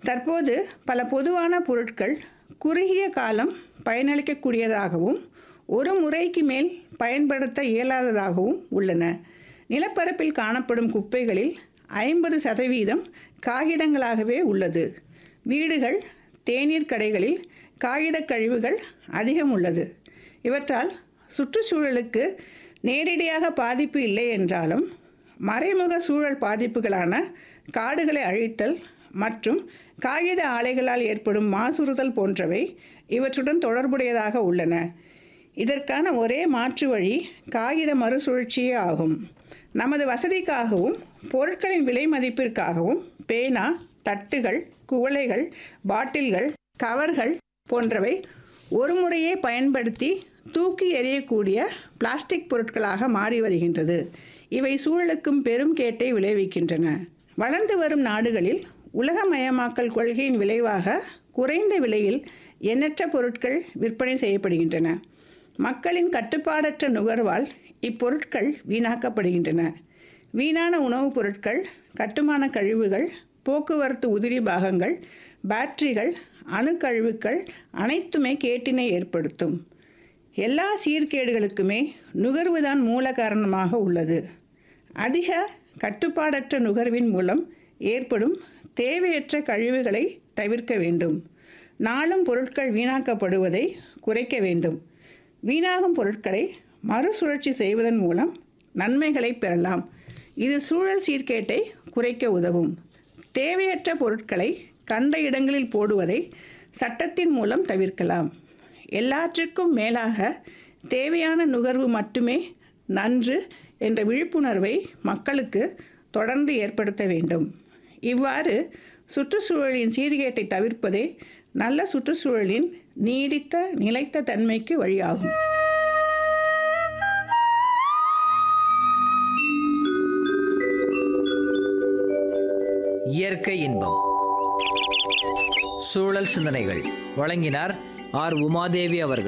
தற்போது பல பொதுவான பொருட்கள் குறுகிய காலம் பயனளிக்கக்கூடியதாகவும் ஒரு முறைக்கு மேல் பயன்படுத்த இயலாததாகவும் உள்ளன நிலப்பரப்பில் காணப்படும் குப்பைகளில் ஐம்பது சதவீதம் காகிதங்களாகவே உள்ளது வீடுகள் தேநீர் கடைகளில் காகிதக் கழிவுகள் அதிகம் உள்ளது இவற்றால் சுற்றுச்சூழலுக்கு நேரடியாக பாதிப்பு இல்லை என்றாலும் மறைமுக சூழல் பாதிப்புகளான காடுகளை அழித்தல் மற்றும் காகித ஆலைகளால் ஏற்படும் மாசுறுதல் போன்றவை இவற்றுடன் தொடர்புடையதாக உள்ளன இதற்கான ஒரே மாற்று வழி காகித மறுசுழற்சியே ஆகும் நமது வசதிக்காகவும் பொருட்களின் விலை மதிப்பிற்காகவும் பேனா தட்டுகள் குவளைகள் பாட்டில்கள் கவர்கள் போன்றவை ஒரு முறையே பயன்படுத்தி தூக்கி எறியக்கூடிய பிளாஸ்டிக் பொருட்களாக மாறி வருகின்றது இவை சூழலுக்கும் பெரும் கேட்டை விளைவிக்கின்றன வளர்ந்து வரும் நாடுகளில் உலகமயமாக்கல் கொள்கையின் விளைவாக குறைந்த விலையில் எண்ணற்ற பொருட்கள் விற்பனை செய்யப்படுகின்றன மக்களின் கட்டுப்பாடற்ற நுகர்வால் இப்பொருட்கள் வீணாக்கப்படுகின்றன வீணான உணவுப் பொருட்கள் கட்டுமான கழிவுகள் போக்குவரத்து உதிரி பாகங்கள் பேட்டரிகள் அணுக்கழிவுகள் அனைத்துமே கேட்டினை ஏற்படுத்தும் எல்லா சீர்கேடுகளுக்குமே நுகர்வுதான் மூல காரணமாக உள்ளது அதிக கட்டுப்பாடற்ற நுகர்வின் மூலம் ஏற்படும் தேவையற்ற கழிவுகளை தவிர்க்க வேண்டும் நாளும் பொருட்கள் வீணாக்கப்படுவதை குறைக்க வேண்டும் வீணாகும் பொருட்களை மறுசுழற்சி செய்வதன் மூலம் நன்மைகளை பெறலாம் இது சூழல் சீர்கேட்டை குறைக்க உதவும் தேவையற்ற பொருட்களை கண்ட இடங்களில் போடுவதை சட்டத்தின் மூலம் தவிர்க்கலாம் எல்லாற்றிற்கும் மேலாக தேவையான நுகர்வு மட்டுமே நன்று என்ற விழிப்புணர்வை மக்களுக்கு தொடர்ந்து ஏற்படுத்த வேண்டும் இவ்வாறு சுற்றுச்சூழலின் சீர்கேட்டை தவிர்ப்பதே நல்ல சுற்றுச்சூழலின் நீடித்த நிலைத்த தன்மைக்கு வழியாகும் இயற்கை இன்பம் சூழல் சிந்தனைகள் வழங்கினார் ஆர் உமாதேவி அவர்கள்